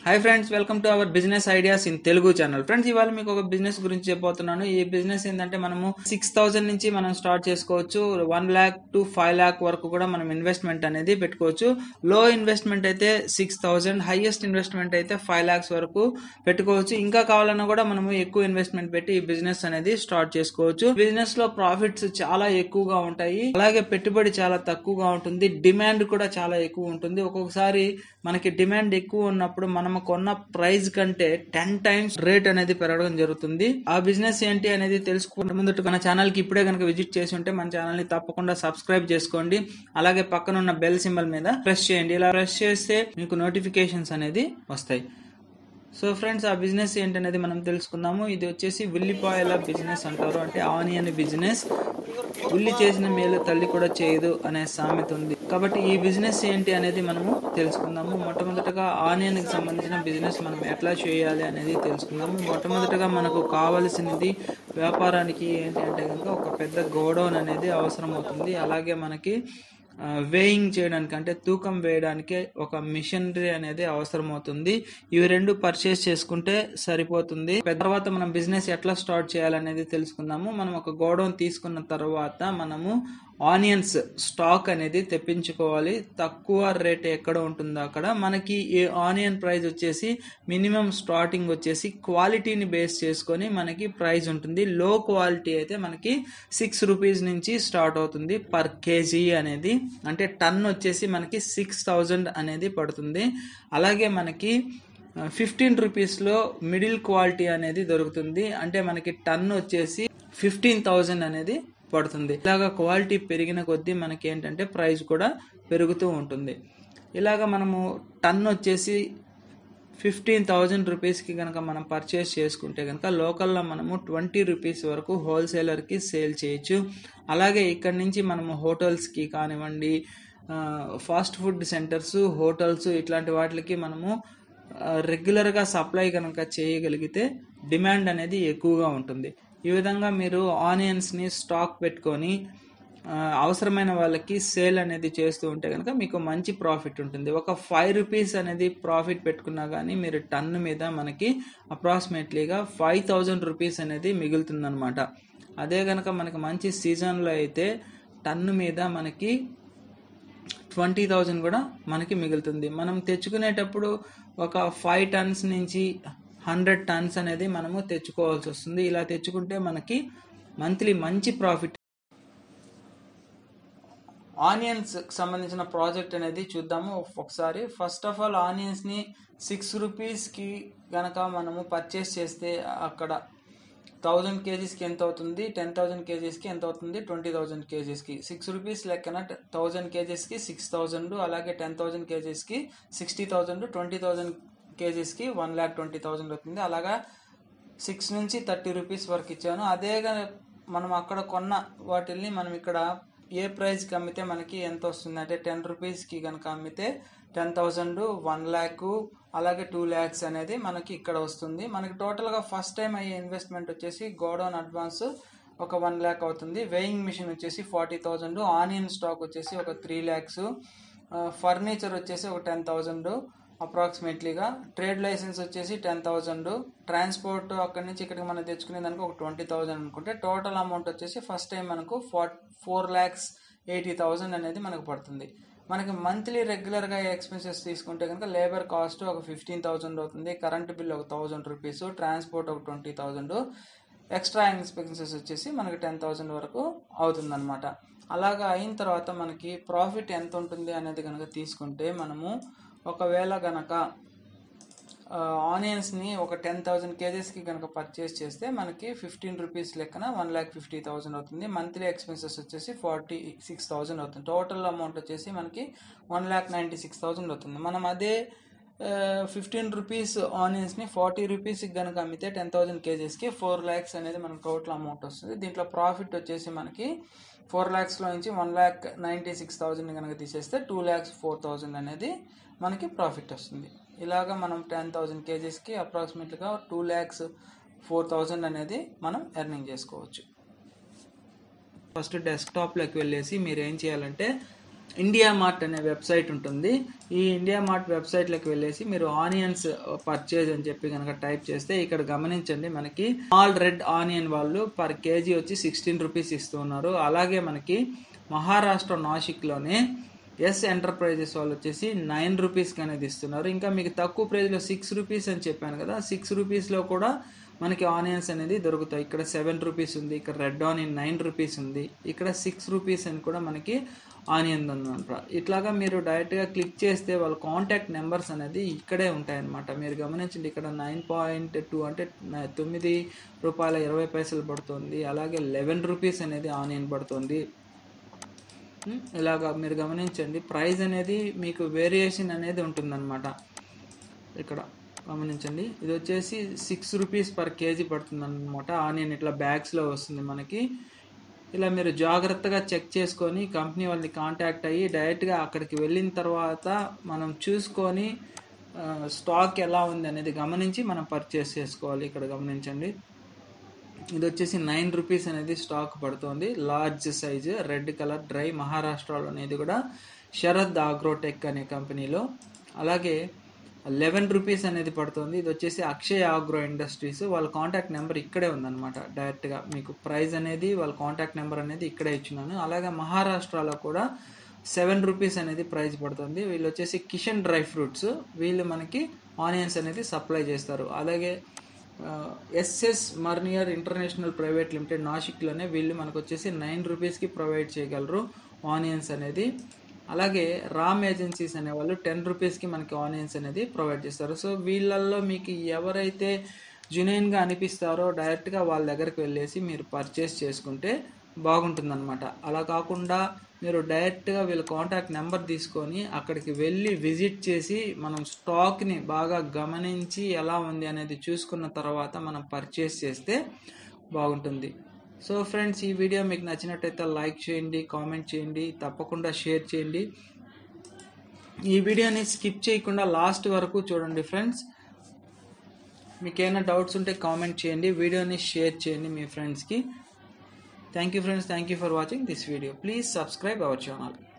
hi friends welcome to our business ideas in Telugu channel friends ఇవాళ మీకు ఒక business గురించి చెప్పబోతున్నాను ఈ బిజినెస్ ఏంటంటే మనము సిక్స్ థౌసండ్ నుంచి మనం స్టార్ట్ చేసుకోవచ్చు one lakh to five lakh వరకు కూడా మనం ఇన్వెస్ట్మెంట్ అనేది పెట్టుకోవచ్చు లో ఇన్వెస్ట్మెంట్ అయితే సిక్స్ థౌసండ్ హైయెస్ట్ ఇన్వెస్ట్మెంట్ అయితే ఫైవ్ ల్యాక్స్ వరకు పెట్టుకోవచ్చు ఇంకా కావాలన్నా కూడా మనము ఎక్కువ ఇన్వెస్ట్మెంట్ పెట్టి ఈ బిజినెస్ అనేది స్టార్ట్ చేసుకోవచ్చు బిజినెస్ లో ప్రాఫిట్స్ చాలా ఎక్కువగా ఉంటాయి అలాగే పెట్టుబడి చాలా తక్కువగా ఉంటుంది డిమాండ్ కూడా చాలా ఎక్కువ ఉంటుంది ఒక్కొక్కసారి మనకి డిమాండ్ ఎక్కువ ఉన్నప్పుడు మనం కొన్న ప్రైస్ కంటే టెన్ టైమ్స్ రేట్ అనేది పెరగడం జరుగుతుంది ఆ బిజినెస్ ఏంటి అనేది తెలుసుకునే ముందు మన ఛానల్ కి ఇప్పుడే కనుక విజిట్ చేసి ఉంటే మన ఛానల్ ని తప్పకుండా సబ్స్క్రైబ్ చేసుకోండి అలాగే పక్కన ఉన్న బెల్ సింబల్ మీద ప్రెస్ చేయండి ఇలా ప్రెస్ చేస్తే మీకు నోటిఫికేషన్స్ అనేది వస్తాయి సో ఫ్రెండ్స్ ఆ బిజినెస్ ఏంటనేది మనం తెలుసుకుందాము ఇది వచ్చేసి ఉల్లిపాయల బిజినెస్ అంటారు అంటే ఆనియన్ బిజినెస్ ఉల్లి చేసిన మేలు తల్లి కూడా చేయదు అనే సామెత ఉంది కాబట్టి ఈ బిజినెస్ ఏంటి అనేది మనము తెలుసుకుందాము మొట్టమొదటగా ఆనియన్ కి సంబంధించిన బిజినెస్ మనం ఎట్లా చేయాలి అనేది తెలుసుకుందాము మొట్టమొదటగా మనకు కావలసినది వ్యాపారానికి ఏంటి అంటే కనుక ఒక పెద్ద గోడౌన్ అనేది అవసరం అవుతుంది అలాగే మనకి వేయింగ్ చేయడానికి అంటే తూకం వేయడానికి ఒక మిషనరీ అనేది అవసరం అవుతుంది ఇవి రెండు పర్చేస్ చేసుకుంటే సరిపోతుంది తర్వాత మనం బిజినెస్ ఎట్లా స్టార్ట్ చేయాలనేది తెలుసుకుందాము మనం ఒక గోడౌన్ తీసుకున్న తర్వాత మనము ఆనియన్స్ స్టాక్ అనేది తెప్పించుకోవాలి తక్కువ రేట్ ఎక్కడ ఉంటుందో అక్కడ మనకి ఈ ఆనియన్ ప్రైస్ వచ్చేసి మినిమం స్టార్టింగ్ వచ్చేసి క్వాలిటీని బేస్ చేసుకొని మనకి ప్రైస్ ఉంటుంది లో క్వాలిటీ అయితే మనకి సిక్స్ రూపీస్ నుంచి స్టార్ట్ అవుతుంది పర్ కేజీ అనేది అంటే టన్ వచ్చేసి మనకి సిక్స్ థౌజండ్ అనేది పడుతుంది అలాగే మనకి ఫిఫ్టీన్ రూపీస్లో మిడిల్ క్వాలిటీ అనేది దొరుకుతుంది అంటే మనకి టన్ వచ్చేసి ఫిఫ్టీన్ థౌజండ్ అనేది పడుతుంది ఇలాగ క్వాలిటీ పెరిగిన కొద్దీ మనకి ఏంటంటే ప్రైస్ కూడా పెరుగుతూ ఉంటుంది ఇలాగ మనము టన్ వచ్చేసి ఫిఫ్టీన్ థౌజండ్ రూపీస్కి కనుక మనం పర్చేస్ చేసుకుంటే కనుక లోకల్లో మనము ట్వంటీ రూపీస్ వరకు హోల్సేలర్కి సేల్ చేయొచ్చు అలాగే ఇక్కడి నుంచి మనము హోటల్స్కి కానివ్వండి ఫాస్ట్ ఫుడ్ సెంటర్స్ హోటల్స్ ఇట్లాంటి వాటికి మనము రెగ్యులర్గా సప్లై కనుక చేయగలిగితే డిమాండ్ అనేది ఎక్కువగా ఉంటుంది ఈ విధంగా మీరు ఆనియన్స్ని స్టాక్ పెట్టుకొని అవసరమైన వాళ్ళకి సేల్ అనేది చేస్తూ ఉంటే కనుక మీకు మంచి ప్రాఫిట్ ఉంటుంది ఒక ఫైవ్ రూపీస్ అనేది ప్రాఫిట్ పెట్టుకున్నా కానీ మీరు టన్ను మీద మనకి అప్రాక్సిమేట్లీగా ఫైవ్ థౌజండ్ రూపీస్ అనేది మిగులుతుందనమాట అదే కనుక మనకి మంచి సీజన్లో అయితే టన్ను మీద మనకి ట్వంటీ థౌజండ్ కూడా మనకి మిగులుతుంది మనం తెచ్చుకునేటప్పుడు ఒక ఫైవ్ టన్స్ నుంచి హండ్రెడ్ టన్స్ అనేది మనము తెచ్చుకోవాల్సి వస్తుంది ఇలా తెచ్చుకుంటే మనకి మంత్లీ మంచి ప్రాఫిట్ ఆనియన్స్ సంబంధించిన ప్రాజెక్ట్ అనేది చూద్దాము ఒకసారి ఫస్ట్ ఆఫ్ ఆల్ ఆనియన్స్ని సిక్స్ రూపీస్కి గనక మనము పర్చేస్ చేస్తే అక్కడ థౌజండ్ కేజీస్కి ఎంత అవుతుంది టెన్ థౌజండ్ కేజీస్కి ఎంత అవుతుంది ట్వంటీ థౌజండ్ కేజీస్కి సిక్స్ రూపీస్ లెక్కన థౌజండ్ కేజీస్కి సిక్స్ థౌజండ్ అలాగే టెన్ థౌజండ్ కేజీస్కి సిక్స్టీ థౌజండ్ ట్వంటీ థౌజండ్ కేజీస్కి వన్ ల్యాక్ ట్వంటీ థౌజండ్ అవుతుంది అలాగా సిక్స్ నుంచి థర్టీ రూపీస్ వరకు ఇచ్చాను అదేగా మనం అక్కడ కొన్న వాటిల్ని మనం ఇక్కడ ఏ ప్రైస్కి అమ్మితే మనకి ఎంత వస్తుంది అంటే టెన్ రూపీస్కి కనుక అమ్మితే టెన్ థౌజండ్ వన్ ల్యాక్ అలాగే టూ ల్యాక్స్ అనేది మనకి ఇక్కడ వస్తుంది మనకి టోటల్గా ఫస్ట్ టైం అయ్యే ఇన్వెస్ట్మెంట్ వచ్చేసి గోడౌన్ అడ్వాన్స్ ఒక వన్ ల్యాక్ అవుతుంది వెయింగ్ మిషన్ వచ్చేసి ఫార్టీ థౌజండ్ ఆనియన్ స్టాక్ వచ్చేసి ఒక త్రీ ల్యాక్స్ ఫర్నిచర్ వచ్చేసి ఒక టెన్ థౌజండ్ అప్రాక్సిమేట్లీగా ట్రేడ్ లైసెన్స్ వచ్చేసి టెన్ థౌజండ్ ట్రాన్స్పోర్ట్ అక్కడి నుంచి ఇక్కడికి మనం తెచ్చుకునే దానికి ఒక ట్వంటీ థౌజండ్ అనుకుంటే టోటల్ అమౌంట్ వచ్చేసి ఫస్ట్ టైం మనకు four four lakhs eighty thousand అనేది మనకు పడుతుంది మనకి మంత్లీ రెగ్యులర్గా ఎక్స్పెన్సెస్ తీసుకుంటే కనుక లేబర్ కాస్ట్ ఒక ఫిఫ్టీన్ థౌజండ్ అవుతుంది కరెంట్ బిల్ ఒక థౌజండ్ రూపీస్ ట్రాన్స్పోర్ట్ ఒక ట్వంటీ థౌజండ్ ఎక్స్ట్రా ఎక్స్పెన్సెస్ వచ్చేసి మనకి టెన్ థౌజండ్ వరకు అవుతుందన్నమాట అలాగా అయిన తర్వాత మనకి ప్రాఫిట్ ఎంత ఉంటుంది అనేది కనుక తీసుకుంటే మనము ఒకవేళ గనక ఆనియన్స్ని ఒక టెన్ థౌజండ్ కేజెస్కి కనుక పర్చేస్ చేస్తే మనకి ఫిఫ్టీన్ రూపీస్ లెక్కన వన్ ల్యాక్ ఫిఫ్టీ థౌసండ్ అవుతుంది మంత్లీ ఎక్స్పెన్సెస్ వచ్చేసి ఫార్టీ సిక్స్ థౌసండ్ అవుతుంది టోటల్ అమౌంట్ వచ్చేసి మనకి one lakh ninety six thousand అవుతుంది మనం అదే ఫిఫ్టీన్ రూపీస్ ఆనియన్స్ని ఫార్టీ రూపీస్కి కనుక అమ్మితే టెన్ థౌసండ్ కేజెస్కి ఫోర్ ల్యాక్స్ అనేది మనకు టోటల్ అమౌంట్ వస్తుంది దీంట్లో ప్రాఫిట్ వచ్చేసి మనకి ఫోర్ ల్యాక్స్లో నుంచి one lakh ninety six thousand కనుక తీసేస్తే టూ ల్యాక్స్ ఫోర్ థౌజండ్ అనేది మనకి ప్రాఫిట్ వస్తుంది ఇలాగా మనం టెన్ థౌజండ్ కేజీస్కి అప్రాక్సిమేట్గా టూ ల్యాక్స్ ఫోర్ థౌజండ్ అనేది మనం ఎర్నింగ్ చేసుకోవచ్చు ఫస్ట్ డెస్క్టాప్లోకి వెళ్ళేసి మీరు ఏం చేయాలంటే ఇండియా మార్ట్ అనే వెబ్సైట్ ఉంటుంది ఈ ఇండియా మార్ట్ వెబ్సైట్లోకి వెళ్ళేసి మీరు ఆనియన్స్ పర్చేజ్ అని చెప్పి కనుక టైప్ చేస్తే ఇక్కడ గమనించండి మనకి ఆల్ రెడ్ ఆనియన్ వాళ్ళు పర్ కేజీ వచ్చి సిక్స్టీన్ రూపీస్ ఇస్తున్నారు అలాగే మనకి మహారాష్ట్ర నాసిక్లోనే ఎస్ ఎంటర్ప్రైజెస్ వాళ్ళు వచ్చేసి నైన్ రూపీస్కి అనేది ఇస్తున్నారు ఇంకా మీకు తక్కువ ప్రైస్లో సిక్స్ రూపీస్ అని చెప్పాను కదా సిక్స్ రూపీస్లో కూడా మనకి ఆనియన్స్ అనేది దొరుకుతాయి ఇక్కడ సెవెన్ రూపీస్ ఉంది ఇక్కడ రెడ్ ఆనియన్ నైన్ రూపీస్ ఉంది ఇక్కడ సిక్స్ రూపీస్ అని కూడా మనకి ఆనియన్ ఉందన్నమాట ఇట్లాగా మీరు డైరెక్ట్గా క్లిక్ చేస్తే వాళ్ళ కాంటాక్ట్ నెంబర్స్ అనేది ఇక్కడే ఉంటాయన్నమాట మీరు గమనించండి ఇక్కడ నైన్ పాయింట్ టూ అంటే న- తొమ్మిది రూపాయల ఇరవై పైసలు పడుతుంది అలాగే లెవెన్ రూపీస్ అనేది ఆనియన్ పడుతుంది ఉమ్, ఇలాగా మీరు గమనించండి ప్రైస్ అనేది మీకు వేరియేషన్ అనేది ఉంటుందన్నమాట ఇక్కడ గమనించండి ఇది వచ్చేసి సిక్స్ రూపీస్ పర్ కేజీ పడుతుంది అనమాట ఆనియన్ ఇట్లా బ్యాగ్స్లో వస్తుంది మనకి ఇలా మీరు జాగ్రత్తగా చెక్ చేసుకొని కంపెనీ వాళ్ళని కాంటాక్ట్ అయ్యి డైరెక్ట్గా అక్కడికి వెళ్ళిన తర్వాత మనం చూసుకొని ఆ, స్టాక్ ఎలా ఉంది అనేది గమనించి మనం పర్చేస్ చేసుకోవాలి ఇక్కడ గమనించండి ఇది వచ్చేసి నైన్ రూపీస్ అనేది స్టాక్ పడుతుంది large size red colour dry మహారాష్ట్రలో అనేది కూడా శరద్ ఆగ్రోటెక్ అనే కంపెనీలో అలాగే లెవెన్ రూపీస్ అనేది పడుతుంది ఇది వచ్చేసి అక్షయ్ ఆగ్రో ఇండస్ట్రీస్ వాళ్ళ కాంటాక్ట్ నెంబర్ ఇక్కడే ఉందన్నమాట డైరెక్ట్గా మీకు ప్రైస్ అనేది వాళ్ళ కాంటాక్ట్ నెంబర్ అనేది ఇక్కడే ఇచ్చినాను అలాగే మహారాష్ట్రలో కూడా సెవెన్ రూపీస్ అనేది ప్రైస్ పడుతుంది వీళ్ళు వచ్చేసి కిషన్ డ్రై ఫ్రూట్స్ వీళ్ళు మనకి ఆనియన్స్ అనేది సప్లై చేస్తారు అలాగే ఎస్ఎస్ మర్నియర్ ఇంటర్నేషనల్ ప్రైవేట్ లిమిటెడ్ నాసిక్లోనే వీళ్ళు మనకు వచ్చేసి నైన్ రూపీస్కి ప్రొవైడ్ చేయగలరు ఆనియన్స్ అనేది అలాగే రామ్ ఏజెన్సీస్ అనేవాళ్ళు టెన్ రూపీస్కి మనకి ఆనియన్స్ అనేది ప్రొవైడ్ చేస్తారు సో వీళ్ళల్లో మీకు ఎవరైతే జునైన్గా అనిపిస్తారో డైరెక్ట్గా వాళ్ళ దగ్గరికి వెళ్ళేసి మీరు పర్చేస్ చేసుకుంటే బాగుంటుందన్నమాట అలా కాకుండా మీరు డైరెక్ట్గా వీళ్ళ కాంటాక్ట్ నెంబర్ తీసుకొని అక్కడికి వెళ్ళి విజిట్ చేసి మనం స్టాక్ని బాగా గమనించి ఎలా ఉంది అనేది చూసుకున్న తర్వాత మనం పర్చేస్ చేస్తే బాగుంటుంది సో ఫ్రెండ్స్ ఈ వీడియో మీకు నచ్చినట్టయితే లైక్ చేయండి కామెంట్ చేయండి తప్పకుండా షేర్ చేయండి ఈ వీడియోని స్కిప్ చేయకుండా లాస్ట్ వరకు చూడండి ఫ్రెండ్స్ మీకు ఏమైనా డౌట్స్ ఉంటే కామెంట్ చేయండి వీడియోని షేర్ చేయండి మీ ఫ్రెండ్స్కి thank you friends thank you for watching this video please subscribe our channel